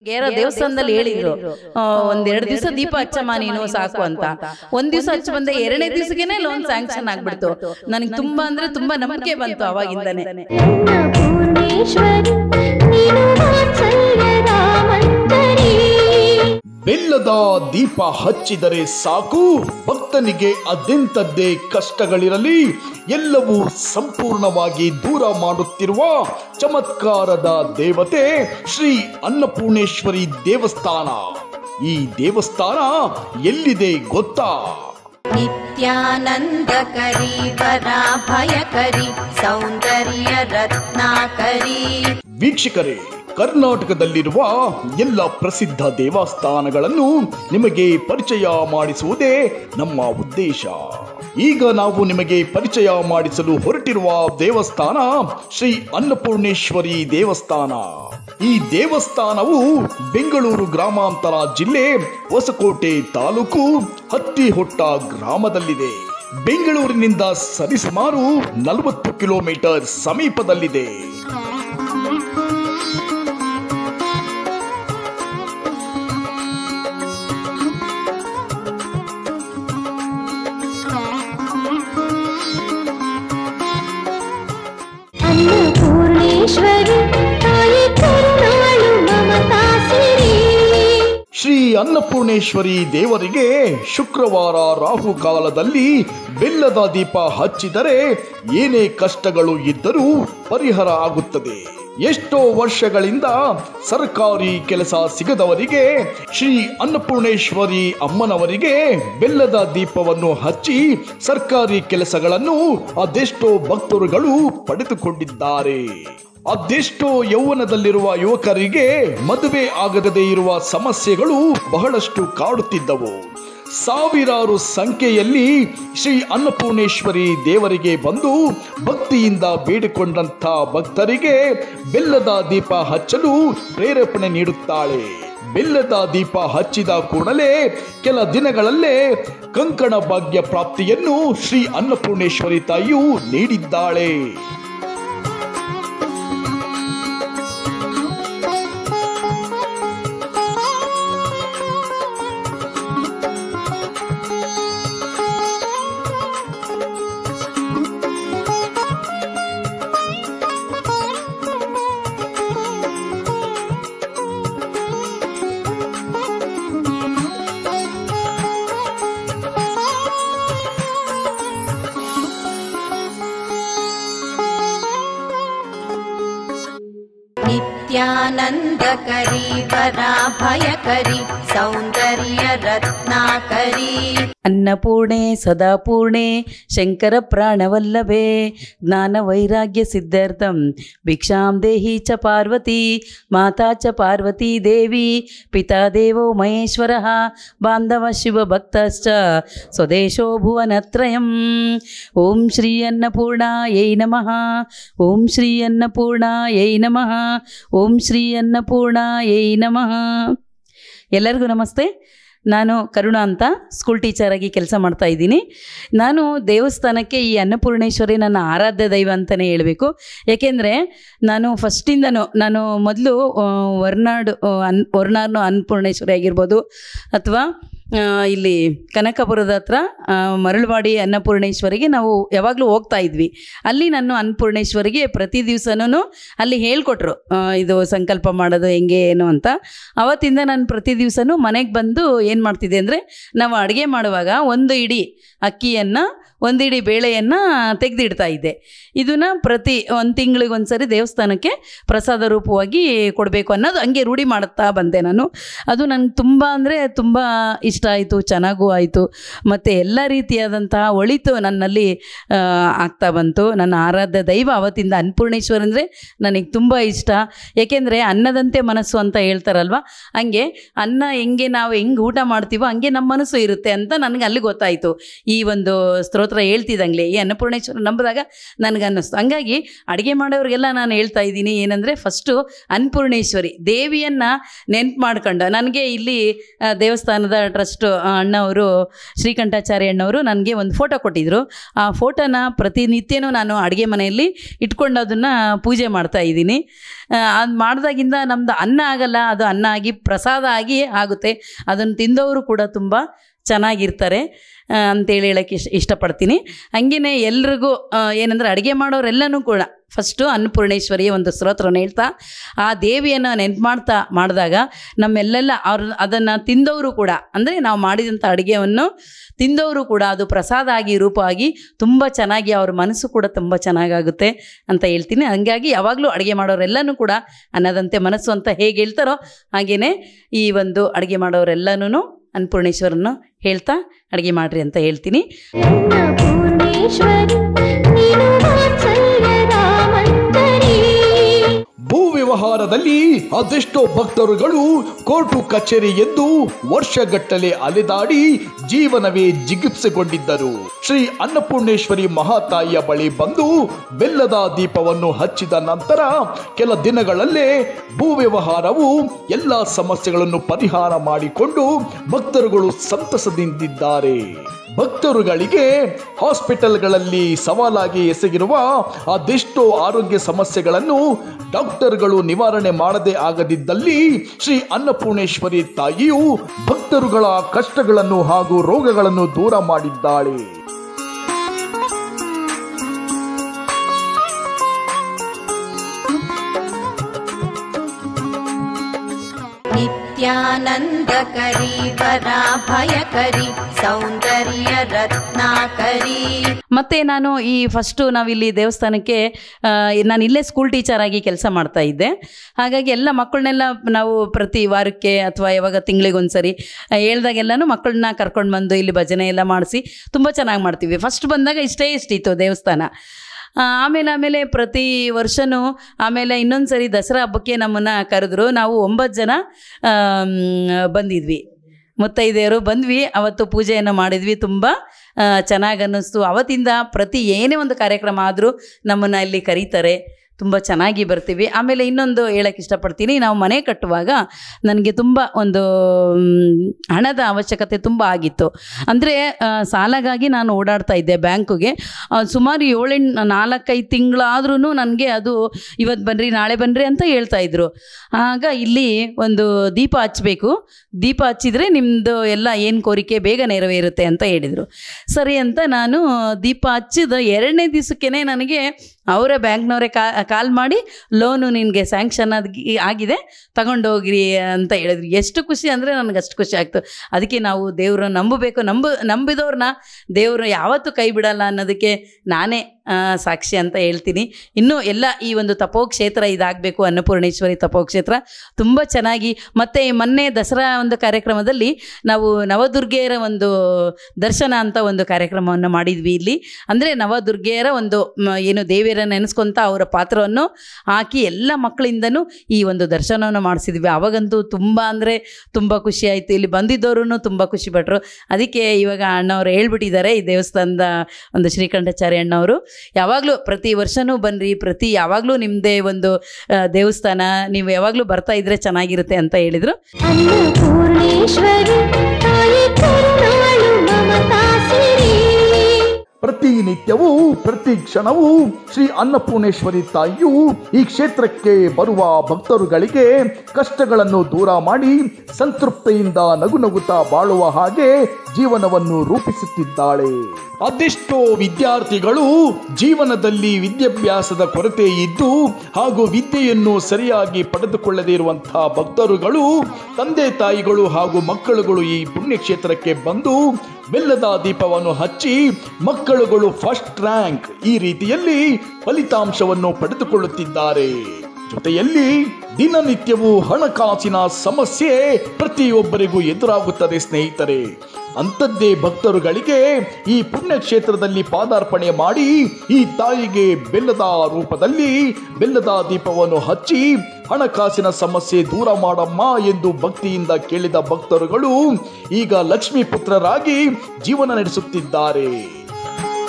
ಯಾರೋ ದೇವಸ್ಥಾನದಲ್ಲಿ ಹೇಳಿದ್ರು ಆ, ಒಂದೆರಡು ದಿವಸ ದೀಪ ಹಚ್ಚಮ್ಮ ನೀನು ಸಾಕು ಅಂತ ಒಂದ್ ದಿವಸ ಹಚ್ಚ ಬಂದೆ ಎರಡನೇ ದಿವಸಗೆನೆ ಲೋನ್ ಸ್ಯಾಂಕ್ಷನ್ ಆಗ್ಬಿಡ್ತು ನನಗೆ ತುಂಬಾ ಅಂದ್ರೆ ತುಂಬಾ ನಂಬಿಕೆ ಬಂತು ಅವಾಗಿಂದಾನೆ ಪೂರ್ಣೇಶ್ವರಿ ನೀನು ವಾತ್ಸಲ್ಯದ ಮಂಜರಿ ಬೆಲ್ಲದ ದೀಪ ಹಚ್ಚಿದರೆ ಸಾಕು ಭಕ್ತನಿಗೆ ಅದೆಂಥದ್ದೇ ಕಷ್ಟಗಳಿರಲಿ ಎಲ್ಲವೂ ಸಂಪೂರ್ಣವಾಗಿ ದೂರ ಮಾಡುತ್ತಿರುವ ಚಮತ್ಕಾರದ ದೇವತೆ ಶ್ರೀ ಅನ್ನಪೂರ್ಣೇಶ್ವರಿ ದೇವಸ್ಥಾನ ಈ ದೇವಸ್ಥಾನ ಎಲ್ಲಿದೆ ಗೊತ್ತಾ नित्यानन्दकरी वराभयकरी सौन्दर्य रत्नाकरी ವೀಕ್ಷಕರೇ ಕರ್ನಾಟಕದಲ್ಲಿರುವ ಎಲ್ಲ ಪ್ರಸಿದ್ಧ ದೇವಸ್ಥಾನಗಳನ್ನು ನಿಮಗೆ ಪರಿಚಯ ಮಾಡಿಸುವುದೇ ನಮ್ಮ ಉದ್ದೇಶ ಈಗ ನಾವು ನಿಮಗೆ ಪರಿಚಯ ಮಾಡಿಸಲು ಹೊರಟಿರುವ ದೇವಸ್ಥಾನ ಶ್ರೀ ಅನ್ನಪೂರ್ಣೇಶ್ವರಿ ದೇವಸ್ಥಾನ ಈ ದೇವಸ್ಥಾನವು ಬೆಂಗಳೂರು ಗ್ರಾಮಾಂತರ ಜಿಲ್ಲೆ ಹೊಸಕೋಟೆ ತಾಲೂಕು ಹತ್ತಿಹೊಟ್ಟ ಗ್ರಾಮದಲ್ಲಿದೆ ಬೆಂಗಳೂರಿನಿಂದ ಸರಿಸುಮಾರು ನಲವತ್ತು ಕಿಲೋಮೀಟರ್ ಸಮೀಪದಲ್ಲಿದೆ ಅನ್ನಪೂರ್ಣೇಶ್ವರಿ ತಾಯಿ ಕರುಣಾಳು ಮಮತಾ ಸಿರಿ ಶ್ರೀ ಅನ್ನಪೂರ್ಣೇಶ್ವರಿ ದೇವರಿಗೆ ಶುಕ್ರವಾರ ರಾಹುಕಾಲದಲ್ಲಿ ಬೆಲ್ಲದ ದೀಪ ಹಚ್ಚಿದರೆ ಏನೇ ಕಷ್ಟಗಳು ಇದ್ದರೂ ಪರಿಹಾರ ಆಗುತ್ತದೆ ಎಷ್ಟೋ ವರ್ಷಗಳಿಂದ ಸರ್ಕಾರಿ ಕೆಲಸ ಸಿಗದವರಿಗೆ ಶ್ರೀ ಅನ್ನಪೂರ್ಣೇಶ್ವರಿ ಅಮ್ಮನವರಿಗೆ ಬೆಲ್ಲದ ದೀಪವನ್ನು ಹಚ್ಚಿ ಸರ್ಕಾರಿ ಕೆಲಸಗಳನ್ನು ಅದೆಷ್ಟೋ ಭಕ್ತರುಗಳು ಪಡೆದುಕೊಂಡಿದ್ದಾರೆ ಅದೆಷ್ಟೋ ಯೌವನದಲ್ಲಿರುವ ಯುವಕರಿಗೆ ಮದುವೆ ಆಗದೇ ಇರುವ ಸಮಸ್ಯೆಗಳು ಬಹಳಷ್ಟು ಕಾಡುತ್ತಿದ್ದವು ಸಾವಿರಾರು ಸಂಖ್ಯೆಯಲ್ಲಿ ಶ್ರೀ ಅನ್ನಪೂರ್ಣೇಶ್ವರಿ ದೇವರಿಗೆ ಬಂದು ಭಕ್ತಿಯಿಂದ ಬೇಡಿಕೊಂಡಂಥ ಭಕ್ತರಿಗೆ ಬೆಲ್ಲದ ದೀಪ ಹಚ್ಚಲು ಪ್ರೇರೇಪಣೆ ನೀಡುತ್ತಾಳೆ ಬೆಲ್ಲದ ದೀಪ ಹಚ್ಚಿದ ಕೂಡಲೇ ಕೆಲ ದಿನಗಳಲ್ಲೇ ಕಂಕಣ ಭಾಗ್ಯ ಪ್ರಾಪ್ತಿಯನ್ನು ಶ್ರೀ ಅನ್ನಪೂರ್ಣೇಶ್ವರಿ ತಾಯಿಯು ನೀಡಿದ್ದಾಳೆ नित्यानन्दकरी वराभयकरी सौन्दर्य रत्नाकरी ಅನ್ನಪೂರ್ಣೆ ಸದಾಪೂರ್ಣೆ ಶಂಕರ ಪ್ರಾಣವಲ್ಲಭೆ ಜ್ಞಾನ ವೈರಾಗ್ಯ ಸಿದ್ಧಾರ್ಥಂ ಭಿಕ್ಷಾಂ ದೇಹಿ ಚ ಪಾರ್ವತಿ ಮಾತಾ ಚ ಪಾರ್ವತಿ ದೇವಿ ಪಿತಾ ದೇವೋ ಮಹೇಶ್ವರ ಬಾಂಧವ ಶಿವ ಭಕ್ತಶ್ಚ ಸ್ವದೇಶೋ ಭುವನತ್ರಯಂ ಓಂ ಶ್ರೀ ಅನ್ನಪೂರ್ಣಾಯೈ ನಮಃ ಓಂ ಶ್ರೀ ಅನ್ನಪೂರ್ಣಾಯೈ ನಮಃ ಓಂ ಶ್ರೀ ಅನ್ನಪೂರ್ಣಾಯೈ ನಮಃ ಎಲ್ಲರಿಗೂ ನಮಸ್ತೆ ನಾನು ಕರುಣ ಅಂತ ಸ್ಕೂಲ್ ಟೀಚರಾಗಿ ಕೆಲಸ ಮಾಡ್ತಾ ಇದ್ದೀನಿ ನಾನು ದೇವಸ್ಥಾನಕ್ಕೆ ಈ ಅನ್ನಪೂರ್ಣೇಶ್ವರಿ ನನ್ನ ಆರಾಧ್ಯ ದೈವ ಅಂತಲೇ ಹೇಳಬೇಕು ಯಾಕೆಂದರೆ ನಾನು ಫಸ್ಟಿಂದನೂ ನಾನು ಮೊದಲು ಹೊರ್ನಾಡು ಆ, ಅನ್ ಹೊರ್ನಾಡ್ನು ಅನ್ನಪೂರ್ಣೇಶ್ವರಿ ಆಗಿರ್ಬೋದು ಅಥವಾ ಆ, ಇಲ್ಲಿ ಕನಕಪುರದ ಹತ್ರ ಆ, ಮರಳವಾಡಿ ಅನ್ನಪೂರ್ಣೇಶ್ವರಿಗೆ ನಾವು ಯಾವಾಗಲೂ ಹೋಗ್ತಾ ಇದ್ವಿ ಅಲ್ಲಿ ನಾನು ಅನ್ನಪೂರ್ಣೇಶ್ವರಿಗೆ ಪ್ರತಿ ದಿವಸನೂ ಅಲ್ಲಿ ಹೇಳ್ಕೊಟ್ರು ಆ, ಇದು ಸಂಕಲ್ಪ ಮಾಡೋದು ಹೆಂಗೆ ಏನು ಅಂತ ಅವತ್ತಿಂದ ನಾನು ಪ್ರತಿ ದಿವಸನೂ ಮನೆಗೆ ಬಂದು ಏನು ಮಾಡ್ತಿದ್ದೆ ಅಂದರೆ ನಾವು ಅಡುಗೆ ಮಾಡುವಾಗ ಒಂದು ಇಡೀ ಅಕ್ಕಿಯನ್ನು ಒಂದು ಇಡೀ ಬೇಳೆಯನ್ನು ತೆಗೆದಿಡ್ತಾ ಇದ್ದೆ ಇದನ್ನು ಪ್ರತಿ ಒಂದು ತಿಂಗಳಿಗೆ ಒಂದು ಸರಿ ದೇವಸ್ಥಾನಕ್ಕೆ ಪ್ರಸಾದ ರೂಪವಾಗಿ ಕೊಡಬೇಕು ಅನ್ನೋದು ಹಂಗೆ ರೂಢಿ ಮಾಡುತ್ತಾ ಬಂದೆ ನಾನು ಅದು ನನಗೆ ತುಂಬ ಅಂದರೆ ತುಂಬ ಇಷ್ಟ ಆಯಿತು ಚೆನ್ನಾಗೂ ಆಯಿತು ಮತ್ತು ಎಲ್ಲ ರೀತಿಯಾದಂತಹ ಒಳಿತು ನನ್ನಲ್ಲಿ ಆ, ಆಗ್ತಾ ಬಂತು ನನ್ನ ಆರಾಧ್ಯ ದೈವ ಅವತ್ತಿಂದ ಅನ್ನಪೂರ್ಣೇಶ್ವರ ಅಂದರೆ ನನಗೆ ತುಂಬ ಇಷ್ಟ ಏಕೆಂದರೆ ಅನ್ನದಂತೆ ಮನಸ್ಸು ಅಂತ ಹೇಳ್ತಾರಲ್ವ ಹಂಗೆ ಅನ್ನ ಹೆಂಗೆ ನಾವು ಹೆಂಗೆ ಊಟ ಮಾಡ್ತೀವೋ ಹಂಗೆ ನಮ್ಮ ಮನಸ್ಸು ಇರುತ್ತೆ ಅಂತ ನನಗೆ ಅಲ್ಲಿ ಗೊತ್ತಾಯಿತು ಈ ಒಂದು ಸ್ತೋತ್ರ ಸ್ತೋತ್ರ ಹೇಳ್ತಿದ್ದಂಗ್ಲೆ ಈ ಅನ್ನಪೂರ್ಣೇಶ್ವರ ನಂಬಿದಾಗ ನನಗೆ ಅನ್ನಿಸ್ತು ಹಂಗಾಗಿ ಅಡುಗೆ ಮಾಡೋರಿಗೆಲ್ಲ ನಾನು ಹೇಳ್ತಾ ಇದ್ದೀನಿ ಏನಂದರೆ ಫಸ್ಟು ಅನ್ನಪೂರ್ಣೇಶ್ವರಿ ದೇವಿಯನ್ನು ನೆನ್ಪು ಮಾಡ್ಕೊಂಡು ನನಗೆ ಇಲ್ಲಿ ಆ, ದೇವಸ್ಥಾನದ ಟ್ರಸ್ಟ್ ಅಣ್ಣವರು ಶ್ರೀಕಂಠಾಚಾರ್ಯ ಅಣ್ಣವರು ನನಗೆ ಒಂದು ಫೋಟೋ ಕೊಟ್ಟಿದ್ದರು ಆ ಫೋಟೋನ ಪ್ರತಿನಿತ್ಯನೂ ನಾನು ಅಡುಗೆ ಮನೆಯಲ್ಲಿ ಇಟ್ಕೊಂಡು ಅದನ್ನು ಪೂಜೆ ಮಾಡ್ತಾ ಇದ್ದೀನಿ ಅದು ಮಾಡಿದಾಗಿಂದ ನಮ್ಮದು ಅನ್ನ ಆಗಲ್ಲ ಅದು ಅನ್ನ ಆಗಿ ಪ್ರಸಾದ ಆಗಿ ಆಗುತ್ತೆ ಅದನ್ನು ತಿಂದವರು ಕೂಡ ತುಂಬ ಚೆನ್ನಾಗಿರ್ತಾರೆ ಆ, ಅಂತೇಳಿ ಹೇಳೋಕ್ಕೆ ಇಷ್ಟ ಇಷ್ಟಪಡ್ತೀನಿ ಹಂಗೆಯೇ ಎಲ್ರಿಗೂ ಆ, ಏನಂದ್ರೆ ಅಡುಗೆ ಮಾಡೋರೆಲ್ಲನೂ ಕೂಡ ಫಸ್ಟು ಅನ್ನಪೂರ್ಣೇಶ್ವರಿಯ ಒಂದು ಸ್ತೋತ್ರವನ್ನು ಹೇಳ್ತಾ ಆ ದೇವಿಯನ್ನು ನೆನ್ಪು ಮಾಡ್ತಾ ಮಾಡಿದಾಗ ನಮ್ಮೆಲ್ಲೆಲ್ಲ ಅವ್ರ ಅದನ್ನು ತಿಂದವರು ಕೂಡ ಅಂದರೆ ನಾವು ಮಾಡಿದಂಥ ಅಡುಗೆಯನ್ನು ತಿಂದವರು ಕೂಡ ಅದು ಪ್ರಸಾದ ಆಗಿ ರೂಪ ಆಗಿ ತುಂಬ ಚೆನ್ನಾಗಿ ಅವ್ರ ಮನಸ್ಸು ಕೂಡ ತುಂಬ ಚೆನ್ನಾಗಾಗುತ್ತೆ ಅಂತ ಹೇಳ್ತೀನಿ ಹಂಗಾಗಿ ಯಾವಾಗಲೂ ಅಡುಗೆ ಮಾಡೋರೆಲ್ಲನೂ ಕೂಡ ಅನ್ನದಂತೆ ಮನಸ್ಸು ಅಂತ ಹೇಗೆ ಹೇಳ್ತಾರೋ ಹಾಗೆಯೇ ಈ ಒಂದು ಅಡುಗೆ ಮಾಡೋರೆಲ್ಲನೂ ಅನ್ನಪೂರ್ಣೇಶ್ವರನ್ನು ಹೇಳ್ತಾ ಅಡುಗೆ ಮಾಡಿರಿ ಅಂತ ಹೇಳ್ತೀನಿ ಅನ್ನಪೂರ್ಣೇಶ್ವರಿ ನೀನು ವಾತ್ಸಲ್ಯ ರಾಮಂತರಿ ಭೂ ವ್ಯವಹಾರದಲ್ಲಿ ಅದೆಷ್ಟೋ ಭಕ್ತರುಗಳು ಕೋರ್ಟು ಕಚೇರಿ ಎಂದು ವರ್ಷಗಟ್ಟಲೆ ಅಲೆದಾಡಿ ಜೀವನವೇ ಜಿಗುಪ್ಸೆಗೊಂಡಿದ್ದರು ಶ್ರೀ ಅನ್ನಪೂರ್ಣೇಶ್ವರಿ ಮಹಾತಾಯಿಯ ಬಳಿ ಬಂದು ಬೆಲ್ಲದ ದೀಪವನ್ನು ಹಚ್ಚಿದ ನಂತರ ಕೆಲ ದಿನಗಳಲ್ಲೇ ಭೂ ವ್ಯವಹಾರವು ಎಲ್ಲ ಸಮಸ್ಯೆಗಳನ್ನು ಪರಿಹಾರ ಮಾಡಿಕೊಂಡು ಭಕ್ತರುಗಳು ಸಂತಸದಿಂದಿದ್ದಾರೆ ಭಕ್ತರುಗಳಿಗೆ ಹಾಸ್ಪಿಟಲ್ಗಳಲ್ಲಿ ಸವಾಲಾಗಿ ಎಸಗಿರುವ ಅದೆಷ್ಟೋ ಆರೋಗ್ಯ ಸಮಸ್ಯೆಗಳನ್ನು ಡಾಕ್ಟರ್ಗಳು ನಿವಾರಣೆ ಮಾಡದೆ ಆಗದಿದ್ದಲ್ಲಿ ಶ್ರೀ ಅನ್ನಪೂರ್ಣೇಶ್ವರಿ ತಾಯಿಯು ಭಕ್ತರುಗಳ ಕಷ್ಟಗಳನ್ನು ಹಾಗೂ ರೋಗಗಳನ್ನು ದೂರ ಮಾಡಿದ್ದಾಳೆ नित्यानन्दकरी वराभयकरी सौन्दर्यरत्नाकरी ಮತ್ತು ನಾನು ಈ ಫಸ್ಟು ನಾವಿಲ್ಲಿ ದೇವಸ್ಥಾನಕ್ಕೆ ಆ, ನಾನು ಇಲ್ಲೇ ಸ್ಕೂಲ್ ಟೀಚರ್ ಆಗಿ ಕೆಲಸ ಮಾಡ್ತಾ ಇದ್ದೆ ಹಾಗಾಗಿ ಎಲ್ಲ ಮಕ್ಕಳನ್ನೆಲ್ಲ ನಾವು ಪ್ರತಿ ವಾರಕ್ಕೆ ಅಥವಾ ಯಾವಾಗ ತಿಂಗಳಿಗೊಂದ್ಸರಿ ಹೇಳ್ದಾಗೆಲ್ಲನೂ ಮಕ್ಕಳನ್ನ ಕರ್ಕೊಂಡು ಬಂದು ಇಲ್ಲಿ ಭಜನೆ ಎಲ್ಲ ಮಾಡಿಸಿ ತುಂಬ ಚೆನ್ನಾಗಿ ಮಾಡ್ತೀವಿ ಫಸ್ಟ್ ಬಂದಾಗ ಇಷ್ಟೇ ಇಷ್ಟಿತ್ತು ದೇವಸ್ಥಾನ ಆ, ಆಮೇಲೆ ಆಮೇಲೆ ಪ್ರತಿ ವರ್ಷವೂ ಆಮೇಲೆ ಇನ್ನೊಂದು ಸರಿ ದಸರಾ ಹಬ್ಬಕ್ಕೆ ನಮ್ಮನ್ನು ಕರೆದ್ರು ನಾವು ಒಂಬತ್ತು ಜನ ಆಮ್, ಬಂದಿದ್ವಿ ಮುತ್ತೈದೆಯರು ಬಂದ್ವಿ ಅವತ್ತು ಪೂಜೆಯನ್ನು ಮಾಡಿದ್ವಿ ತುಂಬ ಚೆನ್ನಾಗಿ ಅನ್ನಿಸ್ತು ಅವತ್ತಿಂದ ಪ್ರತಿ ಏನೇ ಒಂದು ಕಾರ್ಯಕ್ರಮ ಆದರೂ ನಮ್ಮನ್ನು ಇಲ್ಲಿ ಕರೀತಾರೆ ತುಂಬ ಚೆನ್ನಾಗಿ ಬರ್ತೀವಿ ಆಮೇಲೆ ಇನ್ನೊಂದು ಹೇಳಕ್ಕೆ ಇಷ್ಟಪಡ್ತೀನಿ ನಾವು ಮನೆ ಕಟ್ಟುವಾಗ ನನಗೆ ತುಂಬ ಒಂದು ಮ್, ಹಣದ ಅವಶ್ಯಕತೆ ತುಂಬ ಆಗಿತ್ತು ಅಂದರೆ ಸಾಲಗಾಗಿ ನಾನು ಓಡಾಡ್ತಾ ಇದ್ದೆ ಬ್ಯಾಂಕುಗೆ ಆ, ಸುಮಾರು ಏಳೆಂಟು ನಾಲ್ಕೈದು ತಿಂಗಳಾದ್ರೂ ನನಗೆ ಅದು ಇವತ್ತು ಬನ್ನಿರಿ ನಾಳೆ ಬನ್ನಿರಿ ಅಂತ ಹೇಳ್ತಾ ಇದ್ರು ಆಗ ಇಲ್ಲಿ ಒಂದು ದೀಪ ಹಚ್ಚಬೇಕು ದೀಪ ಹಚ್ಚಿದರೆ ನಿಮ್ಮದು ಎಲ್ಲ ಏನು ಕೋರಿಕೆ ಬೇಗ ನೆರವೇರುತ್ತೆ ಅಂತ ಹೇಳಿದರು ಸರಿ ಅಂತ ನಾನು ದೀಪ ಹಚ್ಚಿದ ಎರಡನೇ ದಿವಸಕ್ಕೇ ನನಗೆ ಅವರ ಬ್ಯಾಂಕ್ನವರೇ ಕಾ ಕಾಲ್ ಮಾಡಿ ಲೋನು ನಿನಗೆ ಸ್ಯಾಂಕ್ಷನ್ ಆಗಿ ಆಗಿದೆ ತಗೊಂಡೋಗ್ರಿ ಅಂತ ಹೇಳಿದ್ರು ಎಷ್ಟು ಖುಷಿ ಅಂದರೆ ನನಗೆ ಅಷ್ಟು ಖುಷಿ ಆಗ್ತು ಅದಕ್ಕೆ ನಾವು ದೇವ್ರನ್ನ ನಂಬಬೇಕು ನಂಬ ನಂಬಿದವ್ರನ್ನ ದೇವರು ಯಾವತ್ತೂ ಕೈ ಬಿಡಲ್ಲ ಅನ್ನೋದಕ್ಕೆ ನಾನೇ ಆ, ಸಾಕ್ಷಿ ಅಂತ ಹೇಳ್ತೀನಿ ಇನ್ನೂ ಎಲ್ಲ ಈ ಒಂದು ತಪೋಕ್ಷೇತ್ರ ಇದಾಗಬೇಕು ಅನ್ನಪೂರ್ಣೇಶ್ವರಿ ತಪೋಕ್ಷೇತ್ರ ತುಂಬ ಚೆನ್ನಾಗಿ ಮತ್ತು ಮೊನ್ನೆ ದಸರಾ ಒಂದು ಕಾರ್ಯಕ್ರಮದಲ್ಲಿ ನಾವು ನವದುರ್ಗೆಯರ ಒಂದು ದರ್ಶನ ಅಂತ ಒಂದು ಕಾರ್ಯಕ್ರಮವನ್ನು ಮಾಡಿದ್ವಿ ಇಲ್ಲಿ ಅಂದರೆ ನವದುರ್ಗೆಯರ ಒಂದು ಮ, ಏನು ದೇವಿಯರ ನೆನೆಸ್ಕೊಂತ ಅವರ ಪಾತ್ರವನ್ನು ಹಾಕಿ ಎಲ್ಲ ಮಕ್ಕಳಿಂದನೂ ಈ ಒಂದು ದರ್ಶನವನ್ನು ಮಾಡಿಸಿದ್ವಿ ಅವಾಗಂತೂ ತುಂಬ ಅಂದರೆ ತುಂಬ ಖುಷಿ ಆಯಿತು ಇಲ್ಲಿ ಬಂದಿದ್ದವರು ತುಂಬ ಖುಷಿಪಟ್ಟರು ಅದಕ್ಕೆ ಇವಾಗ ಅಣ್ಣವ್ರು ಹೇಳ್ಬಿಟ್ಟಿದ್ದಾರೆ ಈ ದೇವಸ್ಥಾನದ ಒಂದು ಶ್ರೀಕಂಠಾಚಾರ್ಯ ಅಣ್ಣವರು ಯಾವಾಗಲೂ ಪ್ರತಿ ವರ್ಷವೂ ಬನ್ನಿರಿ ಪ್ರತಿ ಯಾವಾಗಲೂ ನಿಮ್ಮದೇ ಒಂದು ಆ, ದೇವಸ್ಥಾನ ನೀವು ಯಾವಾಗಲೂ ಬರ್ತಾ ಇದ್ರೆ ಚೆನ್ನಾಗಿರುತ್ತೆ ಅಂತ ಹೇಳಿದರು ಅನ್ನಪೂರ್ಣೇಶ್ವರಿ ತಾಯಿ ಕರುಣಾಳು ಮಮತಾ ಸಿರಿ ಪ್ರತಿನಿತ್ಯವೂ ಪ್ರತಿ ಕ್ಷಣವೂ ಶ್ರೀ ಅನ್ನಪೂರ್ಣೇಶ್ವರಿ ತಾಯಿಯು ಈ ಕ್ಷೇತ್ರಕ್ಕೆ ಬರುವ ಭಕ್ತರುಗಳಿಗೆ ಕಷ್ಟಗಳನ್ನು ದೂರ ಮಾಡಿ ಸಂತೃಪ್ತಿಯಿಂದ ನಗು ನಗುತ್ತಾ ಬಾಳುವ ಹಾಗೆ ಜೀವನವನ್ನು ರೂಪಿಸುತ್ತಿದ್ದಾಳೆ ಅದೆಷ್ಟೋ ವಿದ್ಯಾರ್ಥಿಗಳು ಜೀವನದಲ್ಲಿ ವಿದ್ಯಾಭ್ಯಾಸದ ಕೊರತೆ ಇದ್ದು ಹಾಗೂ ವಿದ್ಯೆಯನ್ನು ಸರಿಯಾಗಿ ಪಡೆದುಕೊಳ್ಳದೇ ಇರುವಂತಹ ಭಕ್ತರುಗಳು ತಂದೆ ತಾಯಿಗಳು ಹಾಗೂ ಮಕ್ಕಳುಗಳು ಈ ಪುಣ್ಯಕ್ಷೇತ್ರಕ್ಕೆ ಬಂದು ಬೆಲ್ಲದ ದೀಪವನ್ನು ಹಚ್ಚಿ ಮಕ್ಕಳುಗಳು ಫಸ್ಟ್ ರ್ಯಾಂಕ್ ಈ ರೀತಿಯಲ್ಲಿ ಫಲಿತಾಂಶವನ್ನು ಪಡೆದುಕೊಳ್ಳುತ್ತಿದ್ದಾರೆ ಜೊತೆಯಲ್ಲಿ ದಿನನಿತ್ಯವೂ ಹಣಕಾಸಿನ ಸಮಸ್ಯೆ ಪ್ರತಿಯೊಬ್ಬರಿಗೂ ಎದುರಾಗುತ್ತದೆ ಸ್ನೇಹಿತರೆ ಅಂಥದ್ದೇ ಭಕ್ತರುಗಳಿಗೆ ಈ ಪುಣ್ಯಕ್ಷೇತ್ರದಲ್ಲಿ ಪಾದಾರ್ಪಣೆ ಮಾಡಿ ಈ ತಾಯಿಗೆ ಬೆಲ್ಲದ ರೂಪದಲ್ಲಿ ಬೆಲ್ಲದ ದೀಪವನ್ನು ಹಚ್ಚಿ ಹಣಕಾಸಿನ ಸಮಸ್ಯೆ ದೂರ ಮಾಡಮ್ಮ ಎಂದು ಭಕ್ತಿಯಿಂದ ಕೇಳಿದ ಭಕ್ತರುಗಳು ಈಗ ಲಕ್ಷ್ಮೀ ಪುತ್ರರಾಗಿ ಜೀವನ ನಡೆಸುತ್ತಿದ್ದಾರೆ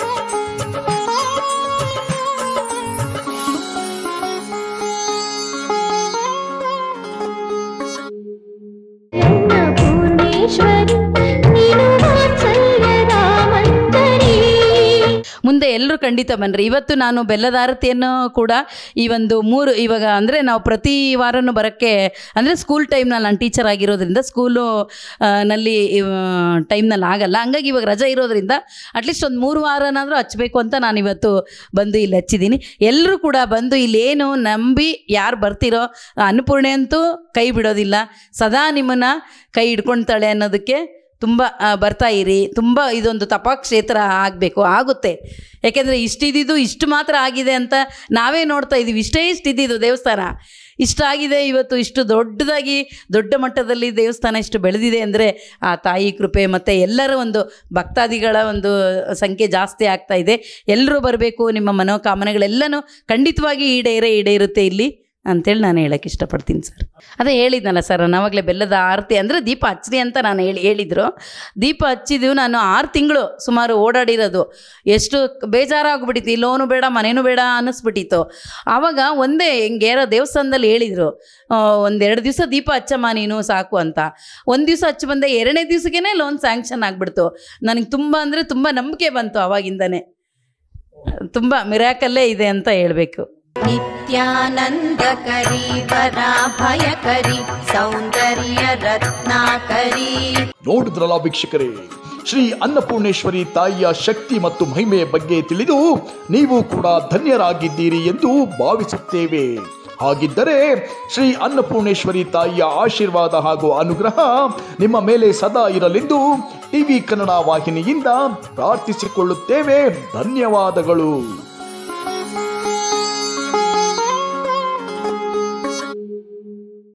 ಪೂರ್ಣೇಶ್ವರಿ ನೀನು ವಾತ್ಸಲ್ಯ ರಾಮಂಜರಿ ಮುಂದೆ ಎಲ್ಲರೂ ಖಂಡಿತ ಬನ್ನಿರಿ ಇವತ್ತು ನಾನು ಬೆಲ್ಲದ ಆರತಿಯನ್ನು ಕೂಡ ಈ ಒಂದು ಮೂರು ಇವಾಗ ಅಂದರೆ ನಾವು ಪ್ರತಿ ವಾರನೂ ಬರೋಕ್ಕೆ ಅಂದರೆ ಸ್ಕೂಲ್ ಟೈಮ್ನಲ್ಲಿ ನಾನು ಟೀಚರ್ ಆಗಿರೋದ್ರಿಂದ ಸ್ಕೂಲು ಆ, ನಲ್ಲಿ ಟೈಮ್ನಲ್ಲಿ ಆಗಲ್ಲ ಹಂಗಾಗಿ ಇವಾಗ ರಜೆ ಇರೋದ್ರಿಂದ ಅಟ್ಲೀಸ್ಟ್ ಒಂದು ಮೂರು ವಾರನಾದರೂ ಹಚ್ಚಬೇಕು ಅಂತ ನಾನು ಇವತ್ತು ಬಂದು ಇಲ್ಲಿ ಹಚ್ಚಿದ್ದೀನಿ ಎಲ್ಲರೂ ಕೂಡ ಬಂದು ಇಲ್ಲೇನು ನಂಬಿ ಯಾರು ಬರ್ತಿರೋ ಅನ್ನಪೂರ್ಣೆ ಅಂತೂ ಕೈ ಬಿಡೋದಿಲ್ಲ ಸದಾ ನಿಮ್ಮನ್ನು ಕೈ ಹಿಡ್ಕೊಳ್ತಾಳೆ ಅನ್ನೋದಕ್ಕೆ ತುಂಬ ಆ, ಬರ್ತಾ ಇರಿ ತುಂಬ ಇದೊಂದು ತಪಕ್ಷೇತ್ರ ಆಗಬೇಕು ಆಗುತ್ತೆ ಯಾಕೆಂದರೆ ಇಷ್ಟಿದ್ದು ಇಷ್ಟು ಮಾತ್ರ ಆಗಿದೆ ಅಂತ ನಾವೇ ನೋಡ್ತಾ ಇದ್ದೀವಿ ಇಷ್ಟೇ ಇಷ್ಟಿದ್ದು ದೇವಸ್ಥಾನ ಇಷ್ಟಾಗಿದೆ ಇವತ್ತು ಇಷ್ಟು ದೊಡ್ಡದಾಗಿ ದೊಡ್ಡ ಮಟ್ಟದಲ್ಲಿ ದೇವಸ್ಥಾನ ಇಷ್ಟು ಬೆಳೆದಿದೆ ಅಂದರೆ ಆ ತಾಯಿ ಕೃಪೆ ಮತ್ತು ಎಲ್ಲರ ಒಂದು ಭಕ್ತಾದಿಗಳ ಒಂದು ಸಂಖ್ಯೆ ಜಾಸ್ತಿ ಆಗ್ತಾ ಇದೆ ಎಲ್ಲರೂ ಬರಬೇಕು ನಿಮ್ಮ ಮನೋಕಾಮನೆಗಳೆಲ್ಲನೂ ಖಂಡಿತವಾಗಿ ಈಡೇರೇ ಈಡೇರುತ್ತೆ ಇಲ್ಲಿ ಅಂತೇಳಿ ನಾನು ಹೇಳಕ್ಕೆ ಇಷ್ಟಪಡ್ತೀನಿ ಸರ್ ಅದೇ ಹೇಳಿದ್ನಲ್ಲ ಸರ್ ನಾವಾಗಲೇ ಬೆಲ್ಲದ ಆರತಿ ಅಂದರೆ ದೀಪ ಹಚ್ಚಿರಿ ಅಂತ ನಾನು ಹೇಳಿ ಹೇಳಿದರು ದೀಪ ಹಚ್ಚಿದ್ದೀವಿ ನಾನು ಆರು ತಿಂಗಳು ಸುಮಾರು ಓಡಾಡಿರೋದು ಎಷ್ಟು ಬೇಜಾರಾಗ್ಬಿಟ್ಟಿತ್ತು ಈ ಲೋನು ಬೇಡ ಮನೇನು ಬೇಡ ಅನ್ನಿಸ್ಬಿಟ್ಟಿತ್ತು ಆವಾಗ ಒಂದೇ ಹಿಂಗೆ ಯಾರೋ ದೇವಸ್ಥಾನದಲ್ಲಿ ಹೇಳಿದರು ಒಂದೆರಡು ದಿವಸ ದೀಪ ಹಚ್ಚಮ್ಮ ನೀನು ಸಾಕು ಅಂತ ಒಂದು ದಿವಸ ಹಚ್ಚಿ ಬಂದೆ ಎರಡನೇ ದಿವಸಕ್ಕೇ ಲೋನ್ ಸ್ಯಾಂಕ್ಷನ್ ಆಗಿಬಿಡ್ತು ನನಗೆ ತುಂಬ ಅಂದರೆ ತುಂಬ ನಂಬಿಕೆ ಬಂತು ಆವಾಗಿಂದನೇ ತುಂಬ ಮಿರಾಕಲ್ಲೇ ಇದೆ ಅಂತ ಹೇಳಬೇಕು नित्यानन्दकरी वराभयकरी सौन्दर्य रत्नाकरी ನೋಡಿದ್ರಲ್ಲ ವೀಕ್ಷಕರೇ ಶ್ರೀ ಅನ್ನಪೂರ್ಣೇಶ್ವರಿ ತಾಯಿಯ ಶಕ್ತಿ ಮತ್ತು ಮಹಿಮೆಯ ಬಗ್ಗೆ ತಿಳಿದು ನೀವು ಕೂಡ ಧನ್ಯರಾಗಿದ್ದೀರಿ ಎಂದು ಭಾವಿಸುತ್ತೇವೆ ಹಾಗಿದ್ದರೆ ಶ್ರೀ ಅನ್ನಪೂರ್ಣೇಶ್ವರಿ ತಾಯಿಯ ಆಶೀರ್ವಾದ ಹಾಗೂ ಅನುಗ್ರಹ ನಿಮ್ಮ ಮೇಲೆ ಸದಾ ಇರಲೆಂದು ಟಿವಿ ಕನ್ನಡ ವಾಹಿನಿಯಿಂದ ಪ್ರಾರ್ಥಿಸಿಕೊಳ್ಳುತ್ತೇವೆ ಧನ್ಯವಾದಗಳು